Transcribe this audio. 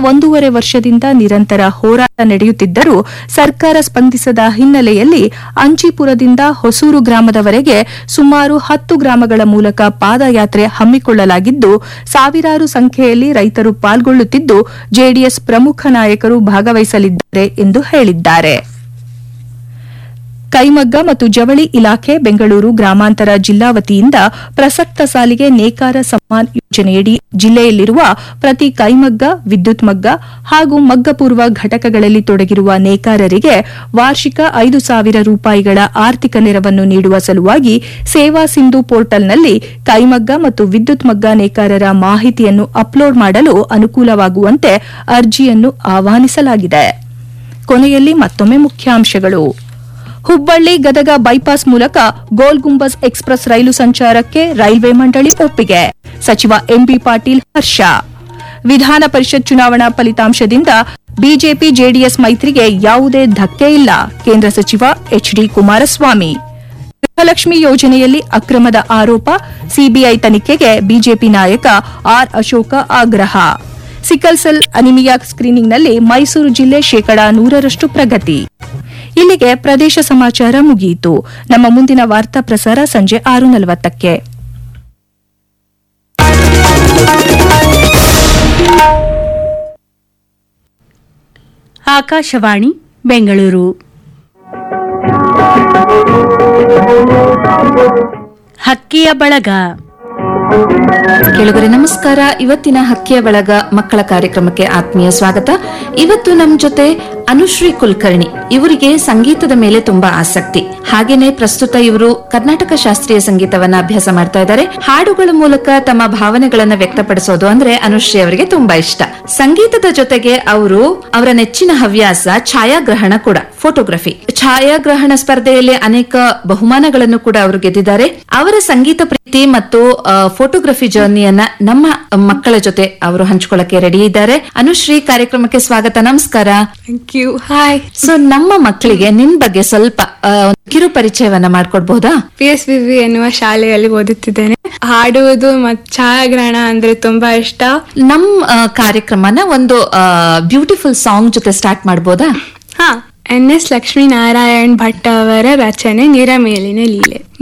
ಒಂದೂವರೆ ವರ್ಷದಿಂದ ನಿರಂತರ ಹೋರಾಟ ನಡೆಯುತ್ತಿದ್ದರೂ ಸರ್ಕಾರ ಸ್ಪಂದಿಸದ ಹಿನ್ನೆಲೆಯಲ್ಲಿ ಅಂಚಿಪುರದಿಂದ ಹೊಸೂರು ಗ್ರಾಮದವರೆಗೆ ಸುಮಾರು ಹತ್ತು ಗ್ರಾಮಗಳ ಮೂಲಕ ಪಾದಯಾತ್ರೆ ಹಮ್ಮಿಕೊಳ್ಳಲಾಗಿದ್ದು ಸಾವಿರಾರು ಸಂಖ್ಯೆಯಲ್ಲಿ ರೈತರು ಪಾಲ್ಗೊಳ್ಳುತ್ತಿದ್ದು ಜೆಡಿಎಸ್ ಪ್ರಮುಖ ನಾಯಕರು ಭಾಗವಹಿಸಲಿದ್ದಾರೆ ಎಂದು ಹೇಳಿದ್ದಾರೆ ಕೈಮಗ್ಗ ಮತ್ತು ಜವಳಿ ಇಲಾಖೆ ಬೆಂಗಳೂರು ಗ್ರಾಮಾಂತರ ಜಿಲ್ಲಾ ವತಿಯಿಂದ ಪ್ರಸಕ್ತ ಸಾಲಿಗೆ ನೇಕಾರ ಸಮ್ಮಾನ್ ಯೋಜನೆಯಡಿ ಜಿಲ್ಲೆಯಲ್ಲಿರುವ ಪ್ರತಿ ಕೈಮಗ್ಗ ವಿದ್ಯುತ್ ಮಗ್ಗ ಹಾಗೂ ಮಗ್ಗಪೂರ್ವ ಘಟಕಗಳಲ್ಲಿ ತೊಡಗಿರುವ ನೇಕಾರರಿಗೆ ವಾರ್ಷಿಕ ಐದು ಸಾವಿರ ರೂಪಾಯಿಗಳ ಆರ್ಥಿಕ ನೆರವನ್ನು ನೀಡುವ ಸಲುವಾಗಿ ಸೇವಾ ಸಿಂಧು ಪೋರ್ಟಲ್ನಲ್ಲಿ ಕೈಮಗ್ಗ ಮತ್ತು ವಿದ್ಯುತ್ ಮಗ್ಗ ನೇಕಾರರ ಮಾಹಿತಿಯನ್ನು ಅಪ್ಲೋಡ್ ಮಾಡಲು ಅನುಕೂಲವಾಗುವಂತೆ ಅರ್ಜಿಯನ್ನು ಆಹ್ವಾನಿಸಲಾಗಿದೆ ಕೊನೆಯಲ್ಲಿ ಮತ್ತೊಮ್ಮೆ ಮುಖ್ಯಾಂಶಗಳು ಹುಬ್ಬಳ್ಳಿ ಗದಗ ಬೈಪಾಸ್ ಮೂಲಕ ಗೋಲ್ ಗುಂಬಜ್ ಎಕ್ಸ್ಪ್ರೆಸ್ ರೈಲು ಸಂಚಾರಕ್ಕೆ ರೈಲ್ವೆ ಮಂಡಳಿ ಒಪ್ಪಿಗೆ ಸಚಿವ ಎಂಬಿ ಪಾಟೀಲ್ ಹರ್ಷ ವಿಧಾನ ಪರಿಷತ್ ಚುನಾವಣಾ ಫಲಿತಾಂಶದಿಂದ ಬಿಜೆಪಿ ಜೆಡಿಎಸ್ ಮೈತ್ರಿಗೆ ಯಾವುದೇ ಧಕ್ಕೆ ಇಲ್ಲ ಕೇಂದ್ರ ಸಚಿವ ಎಚ್ಡಿ ಕುಮಾರಸ್ವಾಮಿ ಗೃಹಲಕ್ಷ್ಮಿ ಯೋಜನೆಯಲ್ಲಿ ಅಕ್ರಮದ ಆರೋಪ ಸಿಬಿಐ ತನಿಖೆಗೆ ಬಿಜೆಪಿ ನಾಯಕ ಆರ್ ಅಶೋಕ ಆಗ್ರಹ ಸಿಕಲ್ ಸೆಲ್ ಅನಿಮಿಯಾ ಸ್ಕ್ರೀನಿಂಗ್ನಲ್ಲಿ ಮೈಸೂರು ಜಿಲ್ಲೆ ಶೇಕಡಾ ನೂರರಷ್ಟು ಪ್ರಗತಿ ಇಲ್ಲಿಗೆ ಪ್ರದೇಶ ಸಮಾಚಾರ ಮುಗಿಯಿತು ನಮ್ಮ ಮುಂದಿನ ವಾರ್ತಾ ಪ್ರಸಾರ ಸಂಜೆ ಆರು ನಲವತ್ತಕ್ಕೆ ಆಕಾಶವಾಣಿ ಬೆಂಗಳೂರು ಹಕ್ಕಿಯ ಬಳಗ ಕೇಳುಗರೆ ನಮಸ್ಕಾರ ಇವತ್ತಿನ ಹಕ್ಕಿಯ ಬಳಗ ಮಕ್ಕಳ ಕಾರ್ಯಕ್ರಮಕ್ಕೆ ಆತ್ಮೀಯ ಸ್ವಾಗತ ಇವತ್ತು ನಮ್ ಜೊತೆ ಅನುಶ್ರೀ ಕುಲಕರ್ಣಿ ಇವರಿಗೆ ಸಂಗೀತದ ಮೇಲೆ ತುಂಬಾ ಆಸಕ್ತಿ ಹಾಗೇನೆ ಪ್ರಸ್ತುತ ಇವರು ಕರ್ನಾಟಕ ಶಾಸ್ತ್ರೀಯ ಸಂಗೀತವನ್ನ ಅಭ್ಯಾಸ ಮಾಡ್ತಾ ಇದ್ದಾರೆ ಹಾಡುಗಳ ಮೂಲಕ ತಮ್ಮ ಭಾವನೆಗಳನ್ನ ವ್ಯಕ್ತಪಡಿಸೋದು ಅಂದ್ರೆ ಅನುಶ್ರೀ ಅವರಿಗೆ ತುಂಬಾ ಇಷ್ಟ ಸಂಗೀತದ ಜೊತೆಗೆ ಅವರು ಅವರ ನೆಚ್ಚಿನ ಹವ್ಯಾಸ ಛಾಯಾಗ್ರಹಣ ಕೂಡ ಫೋಟೋಗ್ರಫಿ ಛಾಯಾಗ್ರಹಣ ಸ್ಪರ್ಧೆಯಲ್ಲಿ ಅನೇಕ ಬಹುಮಾನಗಳನ್ನು ಕೂಡ ಅವರು ಗೆದ್ದಿದ್ದಾರೆ ಅವರ ಸಂಗೀತ ಪ್ರೀತಿ ಮತ್ತು ಆ, ಫೋಟೋಗ್ರಫಿ ಜರ್ನಿಯನ್ನ ನಮ್ಮ ಮಕ್ಕಳ ಜೊತೆ ಅವರು ಹಂಚ್ಕೊಳ್ಳಕ್ಕೆ ರೆಡಿ ಇದ್ದಾರೆ ಅನುಶ್ರೀ ಕಾರ್ಯಕ್ರಮಕ್ಕೆ ಸ್ವಾಗತ ನಮಸ್ಕಾರ ಥ್ಯಾಂಕ್ ಯು ಹಾಯ್ ಸೊ ನಮ್ಮ ಮಕ್ಕಳಿಗೆ ನಿಮ್ ಬಗ್ಗೆ ಸ್ವಲ್ಪ ಆ, ಒಂದು ಕಿರು ಪರಿಚಯವನ್ನ ಮಾಡ್ಕೊಡ್ಬಹುದಾ ಪಿ ಎಸ್ ಬಿ ವಿ ಎನ್ನುವ ಶಾಲೆಯಲ್ಲಿ ಓದುತ್ತಿದ್ದೇನೆ ಹಾಡುವುದು ಮತ್ತು ಛಾಯಾಗ್ರಹಣ ಅಂದ್ರೆ ತುಂಬಾ ಇಷ್ಟ ನಮ್ ಆ, ಕಾರ್ಯಕ್ರಮನ ಒಂದು ಬ್ಯೂಟಿಫುಲ್ ಸಾಂಗ್ ಜೊತೆ ಸ್ಟಾರ್ಟ್ ಮಾಡ್ಬೋದಾ ಹಾ ಎನ್ ಎಸ್ ಲಕ್ಷ್ಮೀನಾರಾಯಣ್ ಭಟ್ ಅವರ ರಚನೆ ನಿರಮೇಲಿನ ಲೀಲೆ